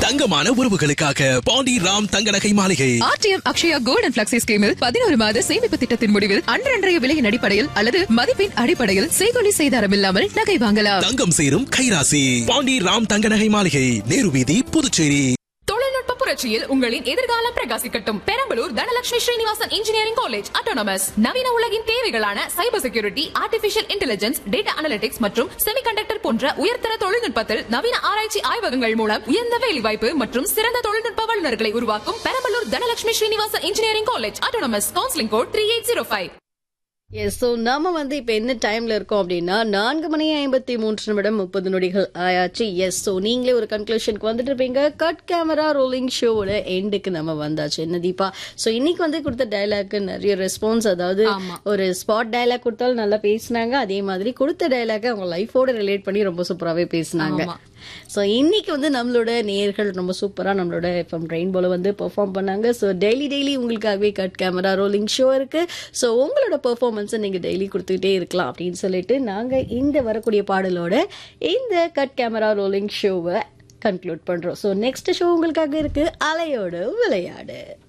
தங்கமான உறவுகளுக்காக பாண்டி ராம் தங்க நகை மாளிகை RTM Akshaya gold and flexi ஸ்கீமில் பதினோரு மாத சேமிப்பு திட்டத்தின் முடிவில் அன்றன்றைய விலையின் அடிப்படையில் அல்லது மதிப்பின் அடிப்படையில் செய்கொலி செய்தாரம் இல்லாமல் நகை வாங்கலாம் தங்கம் சேரும் கைராசி பாண்டி ராம் தங்க நகை மாளிகை நேரு வீதி புதுச்சேரி தொழில்நுட்ப புரட்சியில் உங்களின் எதிர்காலம் பிரகாசிக்கட்டும் Perambalur Dhanalakshmi Srinivasan engineering college autonomous நவீன உலகின் தேவைகளான cyber security artificial intelligence data analytics மற்றும் செமிகண்டக்டர் போன்ற உயர்தர தொழில்நுட்பத்தில் நவீன ஆராய்ச்சி ஆய்வகங்கள் மூலம் உயர்ந்த வேலைவாய்ப்பு மற்றும் சிறந்த தொழில்நுட்ப வல்லுநர்களை உருவாக்கும் Perambalur Dhanalakshmi Srinivasan engineering college autonomous counselling code three eight zero five S so நம்ம வந்து இப்போ என்ன டைம்ல இருக்கோம் அப்படின்னா நான்கு மணி ஐம்பத்தி மூன்று நிமிடம் முப்பது நொடிகள் ஆயாச்சு எஸ் ஸோ நீங்களே ஒரு கன்க்ளூஷனுக்கு வந்துட்டு இருப்பீங்க கட் கேமரா ரோலிங் ஷோவோட எண்டுக்கு நம்ம வந்தாச்சு என்ன தீபா ஸோ இன்னைக்கு வந்து கொடுத்த டைலாக்கு நிறைய ரெஸ்பான்ஸ் அதாவது ஒரு ஸ்பாட் டைலாக் கொடுத்தாலும் நல்லா பேசினாங்க அதே மாதிரி கொடுத்த டைலாக் அவங்க லைஃபோட ரிலேட் பண்ணி ரொம்ப சூப்பராகவே பேசினாங்க ஸோ இன்னைக்கு வந்து நம்மளோட நேர்கள் ரொம்ப சூப்பராக நம்மளோட எஃப்எம் ரெயின்போல வந்து பெர்ஃபார்ம் பண்ணாங்க ஸோ டெய்லி டெய்லி உங்களுக்காகவே கட் கேமரா ரோலிங் ஷோ இருக்கு ஸோ உங்களோட பெர்ஃபார்மன்ஸை நீங்கள் டெய்லி கொடுத்துக்கிட்டே இருக்கலாம் அப்படின்னு சொல்லிட்டு நாங்கள் இந்த வரக்கூடிய பாடலோட இந்த கட் கேமரா ரோலிங் ஷோவை கன்க்ளூட் பண்ணுறோம் ஸோ நெக்ஸ்ட் ஷோ உங்களுக்காக இருக்கு அலையோட விளையாடு